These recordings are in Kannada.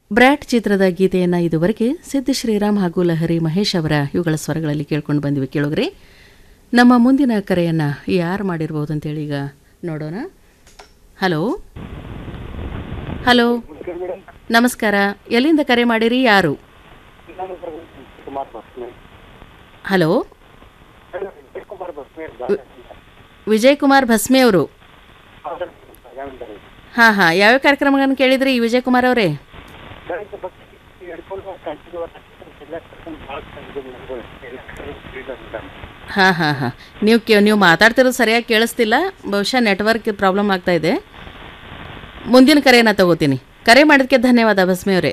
ಬ್ರ್ಯಾಟ್ ಚಿತ್ರದ ಗೀತೆಯನ್ನು ಇದುವರೆಗೆ ಸಿದ್ಧ ಶ್ರೀರಾಮ್ ಹಾಗೂ ಲಹರಿ ಮಹೇಶ್ ಅವರ ಇವುಗಳ ಸ್ವರಗಳಲ್ಲಿ ಕೇಳ್ಕೊಂಡು ಬಂದಿವಿ ಕೇಳುಗ್ರಿ ನಮ್ಮ ಮುಂದಿನ ಕರೆಯನ್ನು ಯಾರು ಮಾಡಿರ್ಬೋದು ಅಂತೇಳಿ ಈಗ ನೋಡೋಣ ಹಲೋ ಹಲೋ ನಮಸ್ಕಾರ ಎಲ್ಲಿಂದ ಕರೆ ಮಾಡಿರಿ ಯಾರು ಕುಮಾರ್ ಬಸ್ನೆ ಹಲೋ ಕುಮಾರ್ ಬಸ್ನೆ ವಿಜಯ್ ಕುಮಾರ್ ಭಸ್ಮೆ ಅವರು ಹಾಂ ಹಾಂ ಯಾವ್ಯಾವ ಕಾರ್ಯಕ್ರಮಗಳನ್ನು ಕೇಳಿದ್ರಿ ವಿಜಯ್ ಕುಮಾರ್ ಅವರೇ ಹಾಂ ಹಾಂ ಹಾಂ ನೀವು ಕೇ ನೀವು ಮಾತಾಡ್ತಿರೋದು ಸರಿಯಾಗಿ ಕೇಳಿಸ್ತಿಲ್ಲ ಬಹುಶಃ ನೆಟ್ವರ್ಕ್ ಪ್ರಾಬ್ಲಮ್ ಆಗ್ತಾ ಇದೆ ಮುಂದಿನ ಕರೆಯನ್ನು ತಗೋತೀನಿ ಕರೆ ಮಾಡಿದ್ದಕ್ಕೆ ಧನ್ಯವಾದ ಭಸ್ಮೆ ಅವರೇ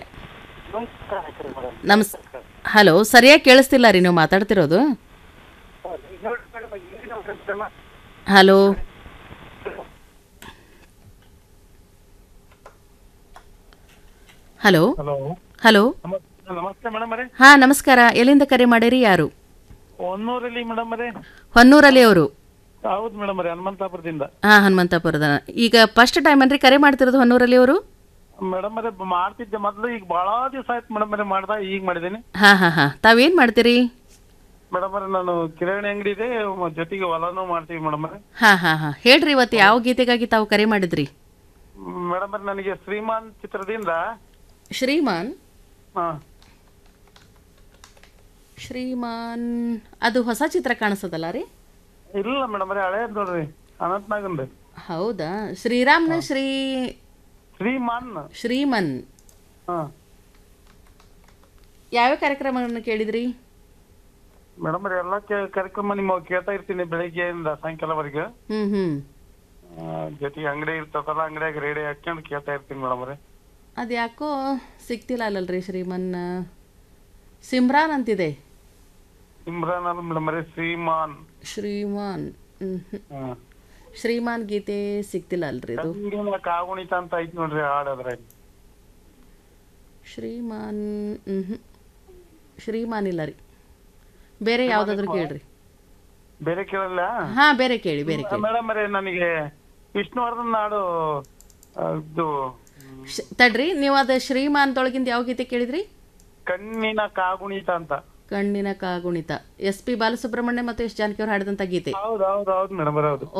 ನಮಸ್ ಹಲೋ ಸರಿಯಾಗಿ ಕೇಳಿಸ್ತಿಲ್ಲ ರೀ ನೀವು ಮಾತಾಡ್ತಿರೋದು ಹಲೋ ಹಲೋ ಹಲೋ ಹಲೋ ನಮಸ್ತೆ ಮೇಡಮ್ ಅವರೇ ಹಾಂ ನಮಸ್ಕಾರ ಎಲ್ಲಿಂದ ಕರೆ ಮಾಡಿರಿ ಯಾರು ಹೊನ್ನೂರಲ್ಲಿ ಮೇಡಮ್ ಅವರೇ ಹೊನ್ನೂರಲ್ಲಿ ಅವರು ಹೌದು ಮೇಡಮ್ ಅವರೇ ಹನುಮಂತಾಪುರದಿಂದ ಹಾಂ ಹನುಮಂತಪುರದ ಈಗ ಫಸ್ಟ್ ಟೈಮ್ ಅನ್ರಿ ಕರೆ ಮಾಡ್ತಿರೋದು ಹೊನ್ನೂರಲ್ಲಿ ಅವರು ಮೇಡಮ್ ಅವರೇ ಮಾಡ್ತಿದ್ದೆ ಮೊದಲು ಈಗ ಬಹಳ ದಿವಸ ಆಯ್ತು ಮೇಡಮ್ ಅವರೇ ಮಾಡ್ದ ಈಗ ಮಾಡಿದ್ದೀನಿ ಹಾಂ ಹಾಂ ಹಾಂ ತಾವೇನು ಮಾಡ್ತೀರಿ ಮೇಡಮ್ ಅವರೇ ನಾನು ಕಿರಾಣಿ ಅಂಗಡಿ ಇದೆ ಮ- ಜೊತೆಗೆ ಹೊಲನೂ ಮಾಡ್ತೀವಿ ಮೇಡಮ್ ಅವರೇ ಹಾಂ ಹಾಂ ಹಾಂ ಹೇಳ್ರಿ ಇವತ್ತು ಯಾವ ಗೀತೆಗಾಗಿ ತಾವು ಕರೆ ಮಾಡಿದ್ರಿ ಮೇಡಮ್ ಅವರೇ ನನಗೆ ಶ್ರೀಮಾನ್ ಚಿತ್ರದಿಂದ ಶ್ರೀಮಾನ್ ಹಾ ಶ್ರೀಮಾನ್ ಅದು ಹೊಸ ಚಿತ್ರ ಕಾಣಿಸ್ತದಲ್ಲ ರೀ ಇಲ್ಲ ಮೇಡಮ್ ಅವರೇ ಹಳೇದ್ ನೋಡ್ರಿ ಅನಂತನಾಗಂದು ಹೌದಾ ಶ್ರೀರಾಮ್ನ ಶ್ರೀ ಶ್ರೀಮಾನ್ ಶ್ರೀಮನ್ ಹಾ ಯಾವ್ಯಾವ ಕಾರ್ಯಕ್ರಮಗಳನ್ನು ಕೇಳಿದ್ರಿ ಮೇಡಮ್ ಅವ್ರೆ ಎಲ್ಲ ಕೇ- ಕಾರ್ಯಕ್ರಮ ನಿಮ್ಮ ಕೇಳ್ತಾ ಇರ್ತೀನಿ ಬೆಳಿಗ್ಗೆಯಿಂದ ಸಾಯಂಕಾಲವರೆಗೆ ಹ್ಞೂ ಹ್ಞೂ ಆ, ಜೊತೆಗೆ ಅಂಗಡಿ ಇರ್ತದಲ್ಲ ಅಂಗಡಿಯಾಗ ರೇಡಿಯೋ ಹಾಕ್ಕೊಂಡು ಕೇಳ್ತಾ ಇರ್ತೀನಿ ಮೇಡಮ್ ಅವ್ರೆ ಅದು ಯಾಕೋ ಸಿಗ್ತಿಲ್ಲ ಅಲ್ಲಲ್ರಿ ಶ್ರೀಮನ್ ಸಿಮ್ರಾನ್ ಅಂತಿದೆ ಇಮ್ರಾನ್ ಅಲ್ಲ ಮೇಡಮ್ ಅವ್ರೆ ಶ್ರೀಮಾನ್ ಶ್ರೀಮಾನ್ ಹ್ಮ್ ಹ್ಮ್. ಹಾ. ಶ್ರೀಮಾನ್ ಗೀತೆ ಸಿಗ್ತಿಲ್ಲ ಅಲ್ರಿ ಇದು ಕಂಗಿನ ಕಾಗುಣಿತ ಅಂತ ಐತಿ ನೋಡ್ರಿ ಹಾಡದ್ರ ಶ್ರೀಮಾನ್ ಹ್ಮ್ ಹ್ಮ್. ಶ್ರೀಮಾನ್ ಇಲ್ಲ ರೀ ಬೇರೆ ಯಾವುದಾದ್ರೂ ಕೇಳ್ರಿ ಬೇರೆ ಕೇಳಲ್ಲ ಹಾ ಬೇರೆ ಕೇಳಿ ಬೇರೆ ಕೇಳಿ ಮೇಡಮ್ ಅವ್ರೆ ನನಗೆ ವಿಷ್ಣುವರ್ಧನ್ ನಾಡು ಆ, ಇದು ಶ್- ತಡ್ರಿ ನೀವು ಅದು ಶ್ರೀಮಾನ್ದೊಳಗಿಂದ ಯಾವ ಗೀತೆ ಕೇಳಿದ್ರಿ ಕಣ್ಣಿನ ಕಾಗುಣಿತ ಅಂತ ಕಣ್ಣಿನ ಕಾಗುಣಿತ ಎಸ್ ಪಿ ಬಾಲಸುಬ್ರಹ್ಮಣ್ಯ ಮತ್ತು ಎಸ್ ಜಾನಕಿ ಅವ್ರು ಹಾಡಿದಂಥ ಗೀತೆ ಹೌದು ಹೌದು ಹೌದು ಮೇಡಮ್ ಅವ್ರೆ ಹೌದು